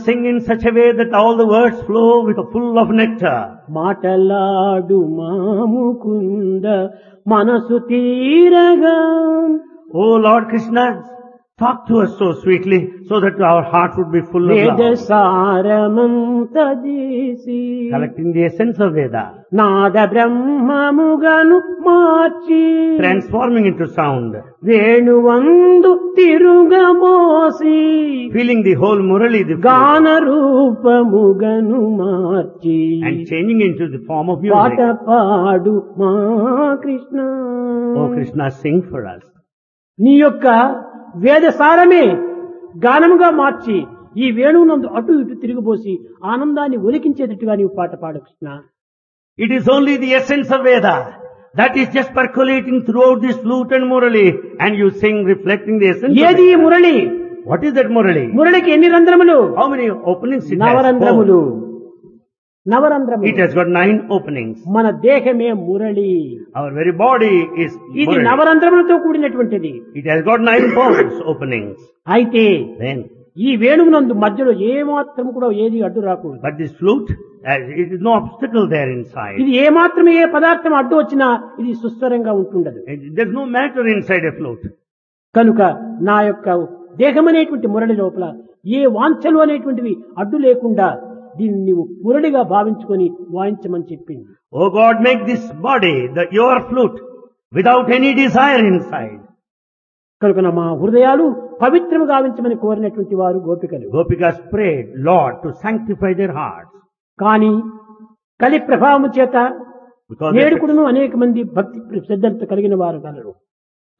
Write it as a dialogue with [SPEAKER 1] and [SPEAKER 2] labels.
[SPEAKER 1] Sing in such a way that all the words flow with a full of nectar.
[SPEAKER 2] మాటలాడు మాముకుంద మనసు తీరగా
[SPEAKER 1] Oh Lord Krishna, talk to us so sweetly so that our heart would be full of
[SPEAKER 2] వేద
[SPEAKER 1] love.
[SPEAKER 2] సారమంత చేసి
[SPEAKER 1] Collecting the essence of Veda,
[SPEAKER 2] నాద బ్రహ్మముగను మార్చి
[SPEAKER 1] transforming into sound,
[SPEAKER 2] వేణువందు తిరుగమోసి
[SPEAKER 1] feeling the whole Murali, the flute,
[SPEAKER 2] గాన రూపముగను మార్చి
[SPEAKER 1] and changing into the form of
[SPEAKER 2] పాట
[SPEAKER 1] music.
[SPEAKER 2] పాడు మా Krishna
[SPEAKER 1] Oh Krishna, sing for us.
[SPEAKER 2] నీ యొక్క వేద సారమే గానముగా మార్చి ఈ వేణువునందు అటు ఇటు తిరిగిపోసి ఆనందాన్ని ఒలికించేటట్టుగా నీవు పాట పాడు Krishna
[SPEAKER 1] It is only the essence of Veda that is just percolating throughout this flute and Murali and you sing reflecting the essence of
[SPEAKER 2] ఏది ఈ
[SPEAKER 1] Veda.
[SPEAKER 2] Murali
[SPEAKER 1] What is that Murali?
[SPEAKER 2] మురళికి ఎన్ని రంధ్రములు
[SPEAKER 1] How many openings it has?
[SPEAKER 2] నవరంధ్రములు
[SPEAKER 1] Four. It
[SPEAKER 2] నవరంధ్రములు
[SPEAKER 1] has got nine openings.
[SPEAKER 2] మన దేహమే Murali
[SPEAKER 1] Our very body is
[SPEAKER 2] ఇది
[SPEAKER 1] Murali.
[SPEAKER 2] నవరంధ్రములతో కూడినటువంటిది
[SPEAKER 1] It has got nine pores openings.
[SPEAKER 2] అయితే
[SPEAKER 1] Then,
[SPEAKER 2] ఈ వేణువునందు మధ్యలో ఏ మాత్రం కూడా ఏది అడ్డు రాకూడదు
[SPEAKER 1] but this flute, uh, it is no obstacle there inside.
[SPEAKER 2] ఇది ఏ మాత్రం ఏ పదార్థం అడ్డు వచ్చినా ఇది సుస్వరంగా ఉంటుండదు
[SPEAKER 1] It- There's no matter inside a flute.
[SPEAKER 2] కనుక నా యొక్క దేహం అనేటువంటి మురళి లోపల ఏ వాంఛలు అనేటువంటివి అడ్డు లేకుండా దీన్ని నీవు మురళిగా భావించుకొని వాయించమని చెప్పింది
[SPEAKER 1] Oh God, make this body, the, your flute, without any desire inside.
[SPEAKER 2] కనుక మా హృదయాలు పవిత్రము గావించమని కోరినటువంటి వారు గోపికలు
[SPEAKER 1] Gopikas prayed, Lord, to sanctify their hearts.
[SPEAKER 2] కానీ కలి ప్రభావము చేత
[SPEAKER 1] Because they-
[SPEAKER 2] నేడుకుడును అనేక మంది భక్తి శ్రద్ధలతో కలిగిన వారు కలరు